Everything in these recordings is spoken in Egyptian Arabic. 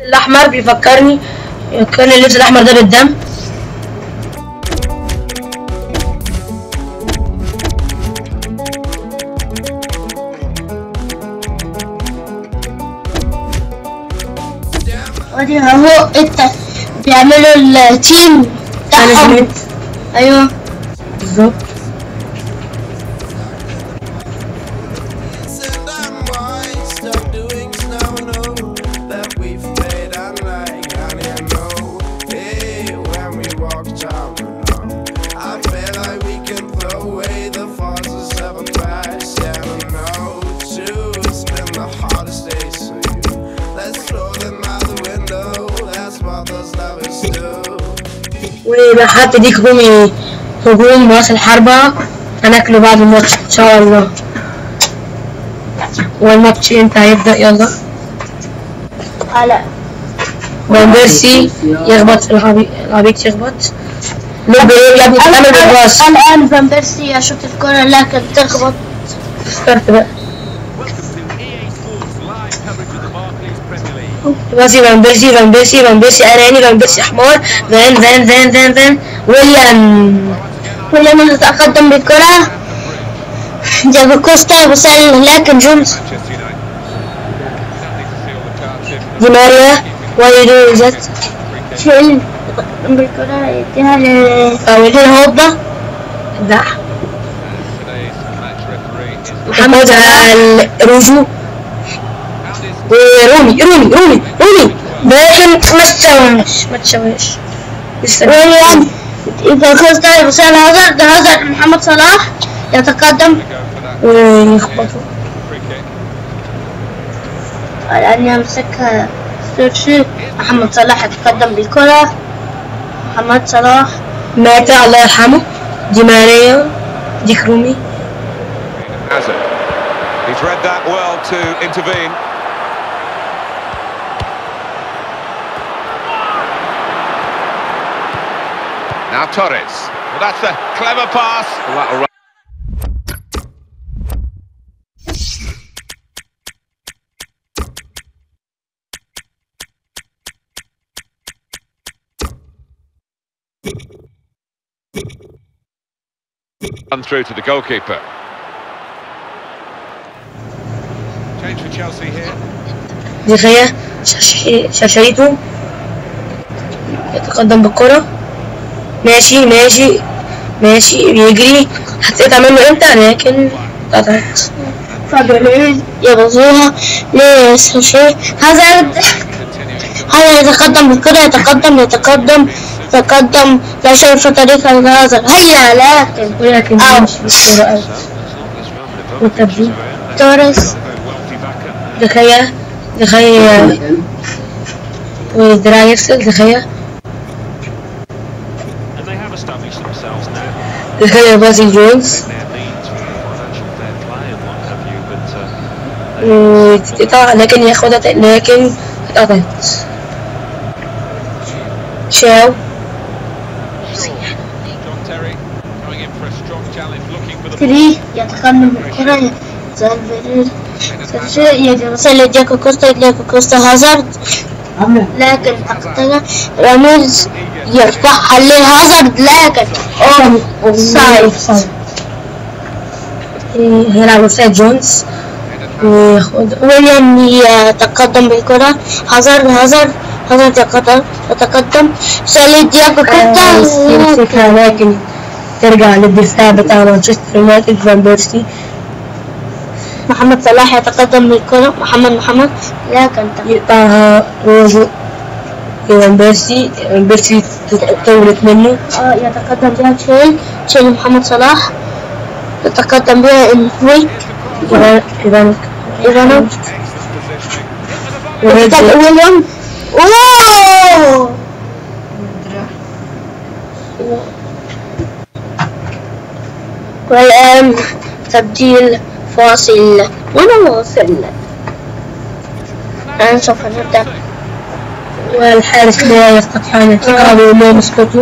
الاحمر بيفكرني كان اللبس الاحمر ده بالدم ودي اهو انت بيعملوا التيم انا بتاعهم سمعت ايوه بالظبط And I'm white, stop doing snow, no, that we've made unlike and you know, hey, when we walk down the road, I feel like we can throw away the forces of a past, yeah, I know, to spend the hardest days for you. Let's throw them out the window, that's what those lovers do. وحتى ديك رومي هجوم راس الحربة هناكله بعد الماتش ان شاء الله والماتش امتى هيبدأ يلا على فان بيرسي يخبط في العبيط العبيط يخبط لوب ايه يا ابني بتعمل بالراس الان فان بيرسي يشوط الكرة لكن تخبط اخترت بقى Welcome to EA Sports live coverage of the Barclays Premier League. دلوقتي فان بيرسي فان بيرسي فان بيرسي اناني فان بيرسي حمار فان فان فان فان فان ويليام ولما تتقدم بالكرة جاب كوستا وصل لكن جونز Manchester United. Nothing to see all the cards in. دي ماريا وايدو ذات Free kick. شيل تقدم بالكرة يديها ل فاولين هوبا ده Today's match referee is محمد روجو How is ورومي رومي رومي رومي لكن ما تسويش ما تسويش لسه ويليام إذا كوستا وصل هازارد هازارد محمد صلاح يتقدم go for that ويخبطوا free kick? الآن يمسكها سيرشي محمد صلاح يتقدم بالكرة محمد صلاح مات الله يرحمه دي ماريا دي كرومي Hazard. He's read that well to intervene. Now Torres. Well, that's a clever pass. Well, that'll run. Run through to the goalkeeper. Change for Chelsea here. دي خيا شرشحي- شرشريته يتقدم بالكرة ماشي ماشي ماشي بيجري هتقطع منه امتى لكن قطعت فابريز يبظوها لسيرشي هازارد Continuing هذا يتقدم بالكرة يتقدم يتقدم يتقدم لا شيء في طريق هازارد هيا لكن ولكن أو. مش بالكرة أوي والتبديل توريس دي خيا دي خيا ودراع يفصل دي خيا And they have established themselves now. دي خيا بازي جونز Their needs for financial fair play and what have you, but uh, وتقطع لكن ياخدها تاني- لكن اتقطعت شاو John Terry going in for a strong challenge, looking for the تري يتقدم بالكرة زالفيريز سيرشي يوصل لدياكو كوستا دياكو كوستا هازارد لكن تقتل راميز يرفعها لهازارد لكن اوف سايد هيلعب اوفسايد جونز وياخد ويليام يتقدم بالكرة هازارد هازارد هازارد يتقدم يتقدم سالي دياكو كوستا يمسكها لكن ترجع للدفاع بتاع مانشستر يونايتد فان بيرسي محمد صلاح يتقدم بالكرة محمد محمد لكن تق- يقطعها روجو فان بيرسي فان بيرسي طولت منه آه، يتقدم بها تشيل تشيل محمد صلاح يتقدم بها انفويك إيفان إيفان ايفانوف وهيدي يتقدم ويليام اوه والآن تبديل فاصل ونواصل الآن سوف نبدأ والحارس لا يستطيع أن يتقرب ولا يسقطه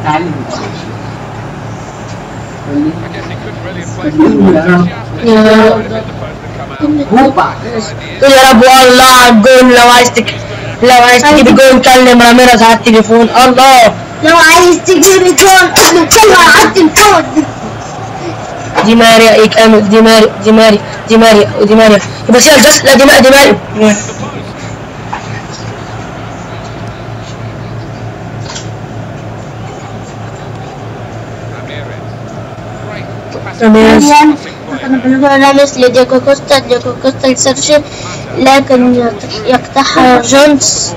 I guess he couldn't really have placed this one just يا as the post had come out. قول يا رب والله على الجول لو عايز تك لو عايز تجيب جون كلم راميرز على التليفون الله لو عايز تجيب جون نكلها على التليفون دي ماريا ايه كامل دي ماريا دي ماريا دي ماريا ودي ماريا يبقى فيها الجس لا دي ماريا دي ماريا راميرز يعني كانوا بنقول لامس لدياكو كوستا دياكو كوستا لسيرجي لكن يقت- يقطعها جونز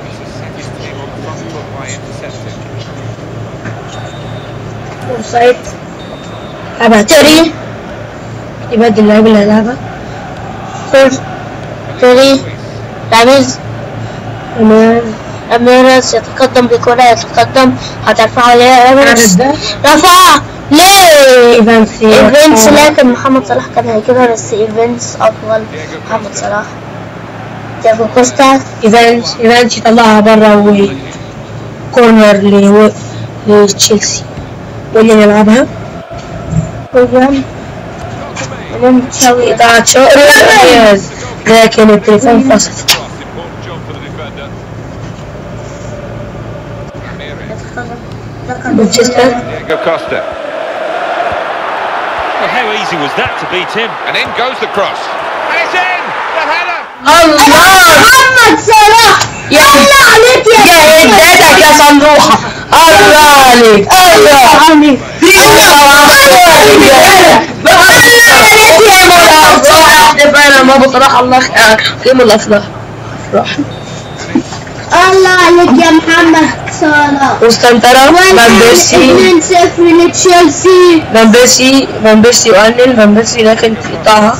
اوفسايد لعبها تيري يبدل اللعيب اللي هيلعبها فور توري رامز راميرز راميريز يتقدم بكرة يتقدم هترفع عليها راميرز ده رفع ليه ايفانس ايفنتس لكن محمد صلاح كان هيجيبها بس ايفنتس افضل محمد صلاح دياكو كوستا ايفانس ايفانس يطلعها بره و كورنر ل لتشيلسي واللي يلعبها ويان ويان تشاوي قطعت شاور راميرز لكن التليفون فصل مانشستر Diego Costa. Well, how easy was that to beat him? And in goes the cross. And it's in! The header! الله محمد صلاح يا الله عليك يا يا اديتك يا صندوحة الله عليك الله عليك ما بصراحة الله قيم الأفراح أفراح الله عليك يا محمد صلاح واستنترا فان بيرسي 2-0 لتشيلسي فان بيرسي فان بيرسي يقلل فان بيرسي لكن يقطعها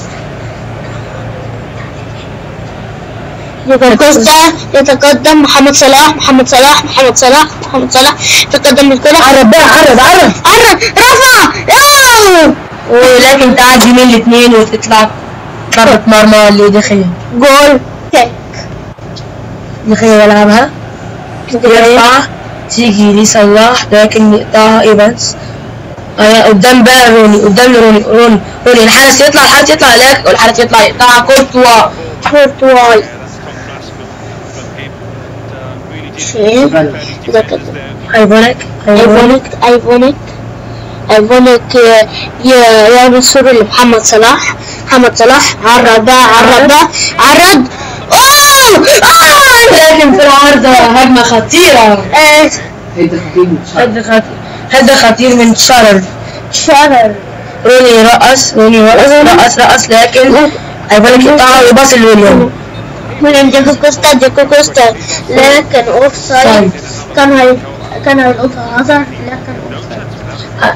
دياغو كوستا يتقدم محمد صلاح محمد صلاح محمد صلاح محمد صلاح يتقدم بالكرة عرب بقى عرب عرب عرض رفع أوه! ولكن تعدي من الاثنين وتطلع ضربة مرمى اللي دخل جول كيك دخل يلعبها يرفع تيجي لصلاح لكن يقطعها ايفانس آه، قدام بقى روني قدام روني روني روني الحارس يطلع الحارس يطلع لك والحارس يطلع يقطعها كورتوا كورتوا شيء ده كده ايفونك ايفونك ايفونيك ايفونيك ايفونيك ي- ي- يعمل صورة لمحمد صلاح محمد صلاح عرض بقى عرض بقى عرض اوه آه! لكن في العارضة هجمة خطيرة آه، هد خطير هد خطير من شرر شرر روني رقص روني رقص رقص رقص لكن ايفونك يقطعها ويباص لويليام من ديكو كوستا ديكو كوستا لكن اوف سايد كان هي كان هيلقطها هازارد لكن اوف سايد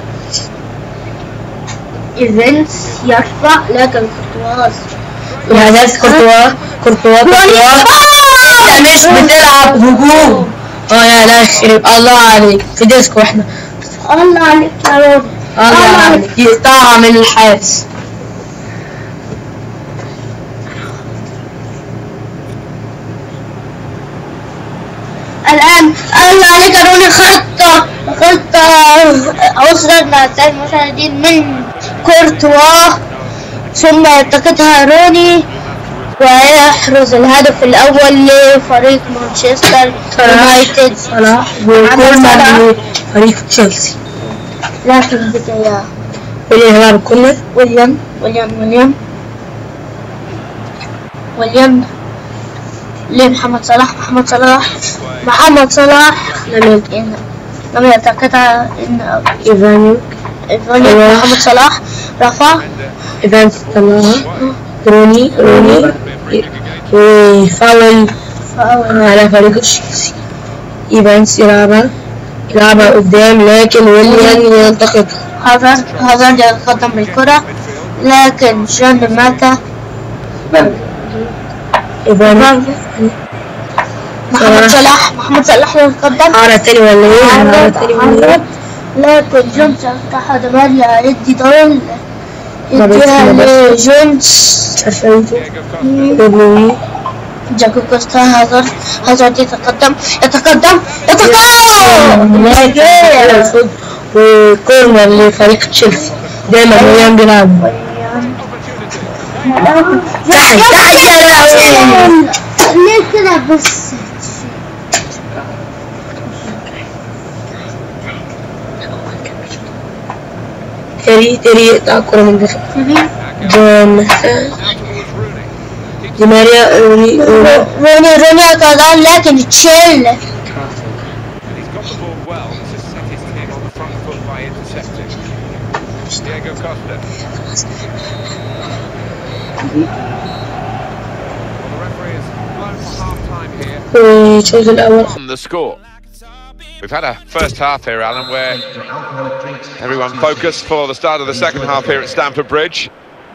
ايفنتس يرفع لكن كورتواز وهذا كورتوا كورتوا كورتوا انت مش بتلعب هجوم اه يا لا يخرب الله عليك في ديسكو احنا الله عليك يا رب الله عليك يقطعها من الحارس الآن الله عليك يا روني خطة خطة وصلت أعزائي المشاهدين من كورتوا ثم يلتقطها روني ويحرز الهدف الأول لفريق مانشستر يونايتد صلاح وكل صلاح. فريق تشيلسي لكن بداية اللي هيلعب كله ويليام ويليام ويليام ويليام لمحمد صلاح محمد صلاح محمد صلاح لم يلقينا لم يلتقطها إن ايفانيو إيفاني أيوة. محمد صلاح رفع ايفانس طلعها روني روني وفاول فأول على فريق تشيلسي ايفانس يلعبها يلعبها قدام لكن ويليام يلتقطها هازارد هازارد يتقدم بالكرة لكن جون ماتا ايفانيو محمد صلاح محمد صلاح يتقدم عارة تاني ولا ايه؟ عارة عرض تاني ولا ايه؟ عرض لكن جونز يفتح دماريا يدي دول ما يديها بيكسبش. لجونز مش عارفة انتوا روني جاكو كوستا هازارد هازارد يتقدم يتقدم يتقدم لكن وكورنر لفريق تشيلسي دايما ويان بيلعبوا تعال تعال يا لهوي ليه كده بس تيري تيري يقطع الكرة من داخل جون دي ماريا روني روني روني روني قال لكن تشيل And he's got the ball well to set his team on the front foot by intercepting. Diego Costa. Well, the referee has blown for half time here. والشوط الأول On the score. We've had a first half here, Alan, where everyone focused for the start of the second half here at Stamford Bridge.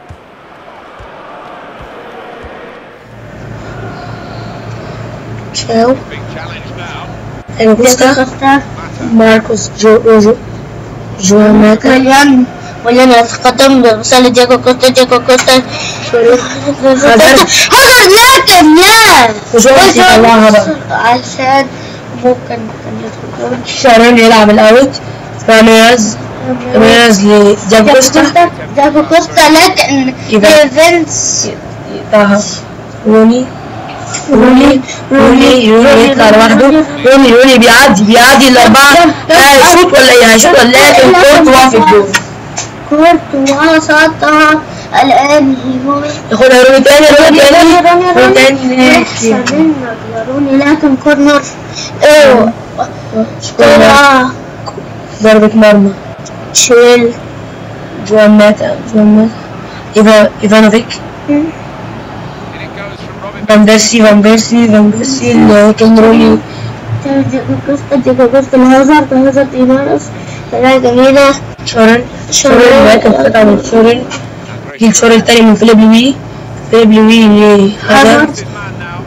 تشاو Being challenged now. ديجو كوستا كوستا ماركوس جو روجو جوان ماتا وليان وليان يتقدم برسالة دياغو كوستا دياغو كوستا هازارد. هازارد لكن لا وجوان يطلعها بقى عشان ممكن كان يدخل جول. شارون يلعب الأوت راميز راميز لديجو كوستا دياغو كوستا لكن يبقى. ايفنتس يقطعها روني روني روني روني يطلع لوحده روني روني بيعدي بيعدي الأربعة هيشوط ولا إيه هيشوط ولا إيه لكن كورتوا في الجول كورتوا وسطها الآن هيموي ياخدها روني تاني روني تاني روني تاني سلمنا يا روني لكن كورنر ايوه طلع ضربة مرمى تشيل جوان ماتا جوان ماتا إيفا إيفانوفيك In it goes from Robin فان بيرسي فان بيرسي فان بيرسي لكن روني دياغو كوستا دياغو كوستا الهازارد هازارد إيمانوس طلع جميلة شورن شورن لكن قطع من شورن جيل شورن تاني من فيليب لوي فيليب لوي لهازارد هازارد man now.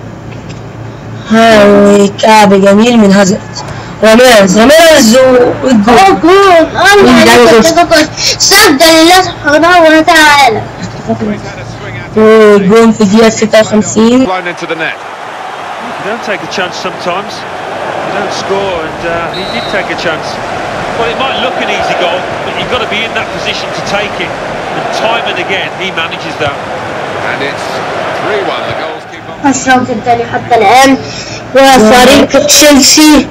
هاي كعب جميل من هازارد راميرز راميرز والجول اوه جول الله دياغو عليك كوستا. دياغو كوستا سجل الله سبحانه وتعالى He's had a swing at it. وجون في الدقيقة 56 Blown into the net. You don't take a chance sometimes. You don't score, and uh, he did take a chance. Well, it might look an easy goal, but you've got to be in that position to take it. And time and again, he manages that. And it's 3-1. The goals keep on. الشوط الثاني حتى الآن وفريق تشيلسي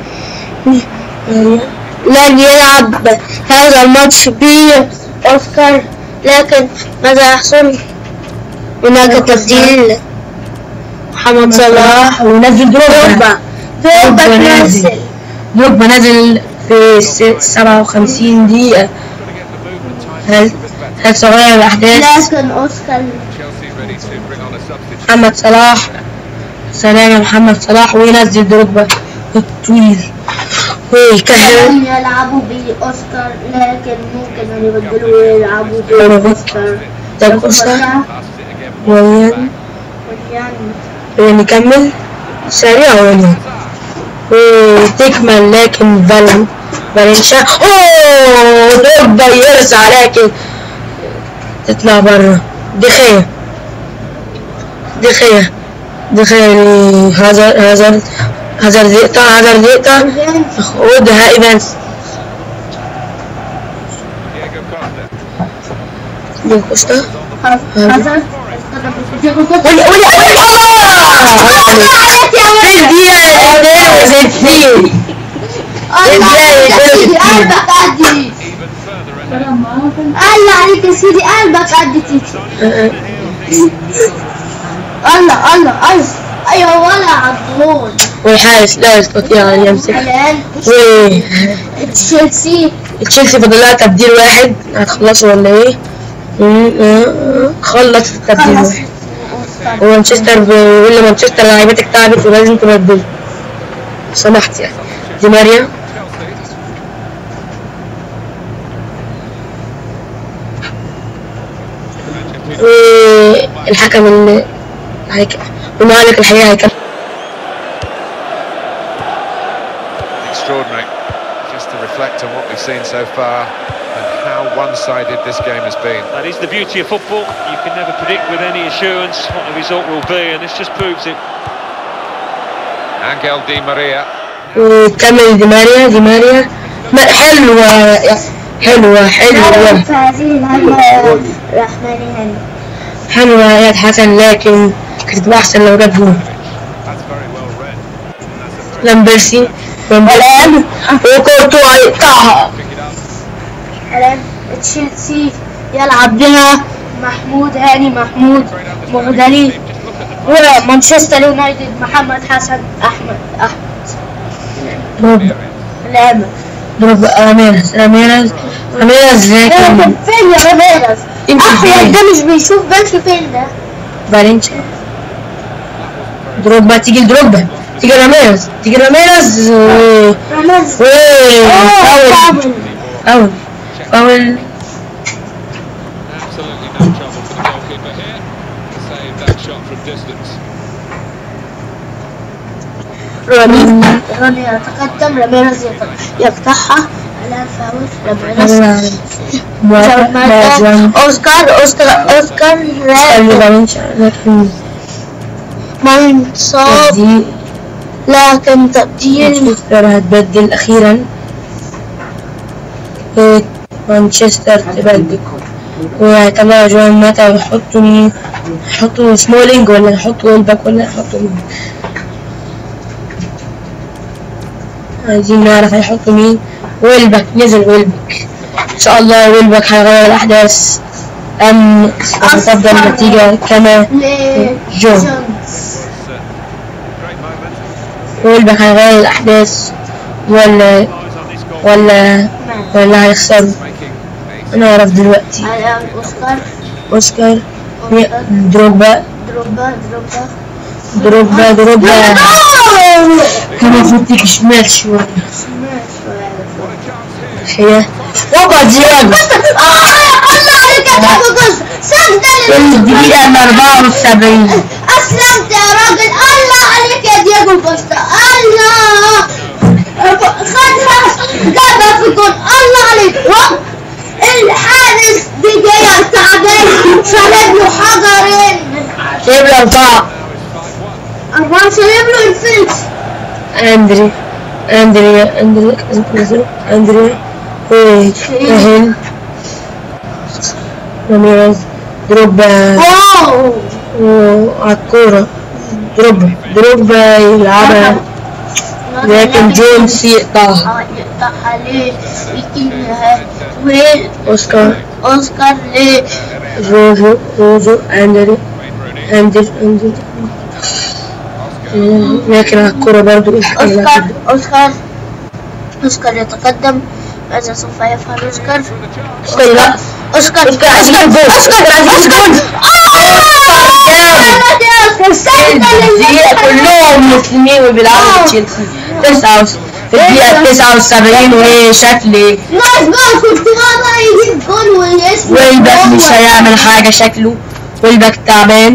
لن يلعب هذا الماتش بأوسكار لكن ماذا يحصل؟ هناك تبديل محمد صلاح ونزل دروجبا دروجبا دروجبا نازل. تنزل دروجبا نزل في س- 57 دقيقة هل هل تغير الأحداث لكن أوسكار Chelsea ready to bring on a substitute. محمد صلاح سلام يا محمد صلاح وينزل دروجبا الطويل ويكهرب لم يلعبوا بأوسكار لكن ممكن أن يبدلوا ويلعبوا بأوسكار ده كوستا Passed it again. ويان وليان ويان يكمل سريع ويان وتكمل لكن فالن فالنشا اوه دروجبا يرسع لكن تطلع برا دخية دخية دخية هازارد هازارد هازارد يقطع هازارد يقطع إيفنتس خدها ايفانس Diego Costa. دي كوستا هازارد دياغو كوستا قولي قولي قولي في الدقيقة 62 قلبك عدي Even further ahead. الله عليك يا سيدي قلبك عدي تيجي الله الله الله ايوه ولا عضلون والحارس لا يستطيع ان يمسك الان تشيلسي وتشيلسي فاضل لها تبديل واحد هتخلصوا ولا ايه؟ مم، آه، خلص التبديل خلص واحد ومانشستر بيقول لمانشستر لعيبتك تعبت ولازم تبدل سمحت يعني دي ماريا والحكم اللي هيك ومالك الحقيقة هيكمل Extraordinary. Just to reflect on what we've seen so far and how one-sided this game has been. That is the beauty of football. You can never predict with any assurance what the result will be, and this just proves it. Angel Di Maria. وكمل دي ماريا دي ماريا ما- حلوة حلوة حلوة في هذه الهجمة الرحمن هاني حلوة يا حسن لكن كانت تبقى أحسن لو جاب جول That's very well read. لامبرسي لامبرسي وكورتوا هيقطعها Pick it up. الان تشيلسي يلعب بها محمود هاني محمود مغدلي ومانشستر يونايتد محمد حسن احمد احمد دروب لعبة دروب راميرز راميرز راميرز لكن فين يا راميرز يمكن احمد فين. ده مش بيشوف بس فين ده فالنسيا دروب تيجي لدروب تيجي راميرز تيجي راميرز و راميرز و اوه فاول فاول فاول فاول Absolutely no trouble for the goalkeeper here. Saved that shot from distance. روني روني يتقدم راميرز يت- يفتحها على فاول راميرز موافق اوسكار اوسكار اوسكار راب لكن منصاب دي لكن تبديل مانشستر هتبدل اخيرا إيه، مانشستر تبدل وهيطلعوا جوان ماتا ويحطوا مين يحطوا سمولينج ولا يحطوا ويلباك ولا يحطوا مين عايزين نعرف هيحطوا مين ويلباك نزل ويلباك ان شاء الله ويلباك هيغير الاحداث ام ستفضل النتيجة كما لجونز Great moment. ويلباك هيغير الاحداث ولا Eyes on this goal. ولا ولا هيخسروا Making a نعرف دلوقتي على اوسكار اوسكار دروجبا دروبا دروبا دروجبا دروجبا كان المفروض تيجي شمال شوية هي وقع دياغو الله عليك يا دياغو سجدة الدقيقة ال 74 اسلمت يا راجل الله عليك يا دياغو كوستا الله خدها جابها في الجول الله عليك هوب الحارس دي جاية تعبان شالب له حجرين شايف الأربعة أربعة شالب له الفلس أندري أندري أندري أندري كاهن راميريز دروجبا واو وعلى الكورة دروجبا دروجبا يلعبها لكن جونز يقطعها اه يقطعها ليه يجيبها وين أوسكار اوسكار ليه روجو روجو أندري أندري أندري لكن على الكورة برضو اوسكار اوسكار اوسكار يتقدم ماذا سوف يفعل اوسكار أوسكار لا اوسكار أوسكار عايز يجيب جول أوسكار عايز يجيب جول الدقيقة كلهم مسلمين وبيلعبوا تشيلسي تسعة وس- في الدقيقة 79 وشكل نايس جول كنت بابا يجيب جول ويسمع ويلباك مش هيعمل حاجة شكله ويلباك تعبان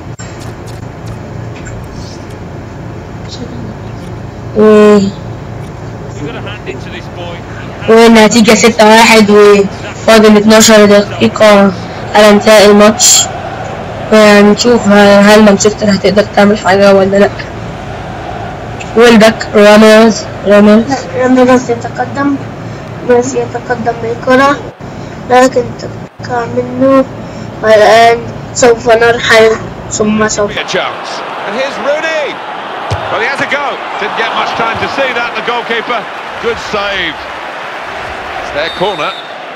و... You've got to hand it to this boy. والنتيجة ستة واحد وفاضل 12 دقيقة على انتهاء الماتش ونشوف هل مانشستر هتقدر تعمل حاجة ولا لأ ويلباك راميرز راميرز راميريز يتقدم ميسي يتقدم بالكرة لكن تبقى منه والآن سوف نرحل ثم سوف a chance. And here's Rooney. Well, he has a go. Didn't get much time to see that, the goalkeeper. Good save. It's their corner.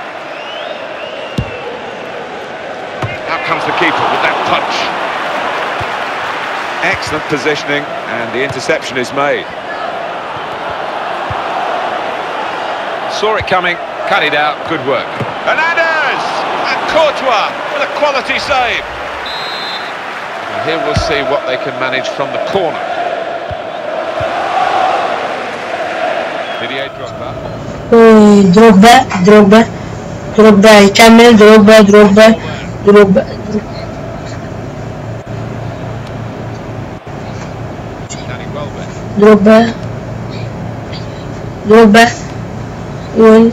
Out comes the keeper with that touch. Excellent positioning, and the interception is made. Saw it coming, cut it out, good work. Hernandez! And Courtois with a quality save. And here we'll see what they can manage from the corner. Didier Drogba. دروجبا دروجبا دروجبا يكمل دروجبا دروجبا دروجبا Danny Welbeck. دروجبا دروجبا وين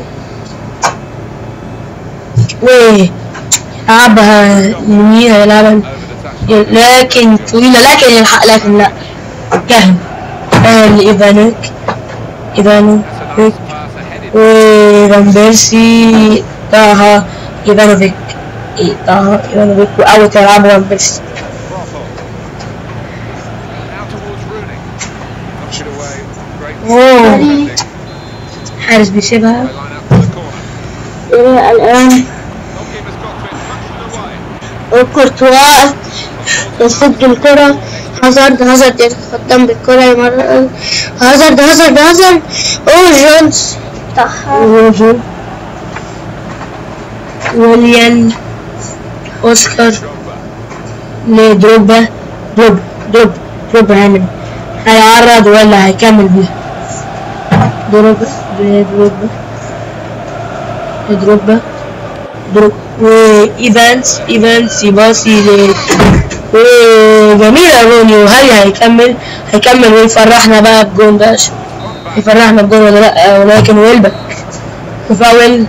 وين يلعبها يمين يلعبها Over the touch. لكن طويلة لكن يلحق لكن لا كهن كهن لإيفانوك إيفانوك That's a nice pass ahead. وفان بيرسي طه إيفانوفيك إيه، طه إيفانوفيك وأوت يلعبوا فان بيرسي Brothel. Now towards Rooney. Knocks it away. Great أوه defending. حارس بيسيبها They line up for the corner. إلى الآن Goalkeeper's got to it, much away. وكورتوا يسجل كرة هازارد هازارد يتقدم بالكرة مرة هازارد هازارد هازارد أوه جونز بتاعها روجر ويليان اوسكار لدروبا دروب دروب دروب هانم هيعرض ولا هيكمل بيها دروبا دروبا دروبا دروب وايفانس ايفانس يباصي ل وجميلة روني وهل هيكمل هيكمل ويفرحنا بقى بجون باشا يفرحنا بجون ولا لا ولكن ويلبك وفاول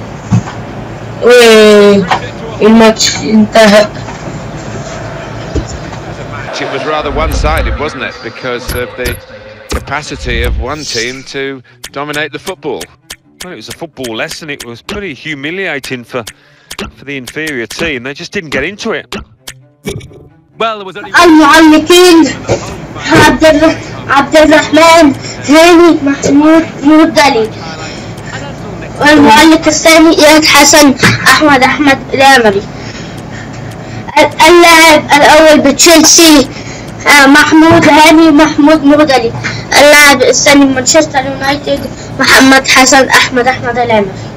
والماتش انتهى It was rather one-sided, wasn't it? Because of the capacity of one team to dominate the football. Well, it was a football lesson. It was pretty humiliating for for the inferior team. They just didn't get into it. Well, there was only المعلقين عبد الر... عبد الرحمن هاني محمود مودلي والمعلق الثاني إياد حسن أحمد أحمد الأمري ال- اللاعب الأول بتشيلسي آه، محمود هاني محمود مودلي اللاعب الثاني مانشستر يونايتد محمد حسن أحمد أحمد الأمري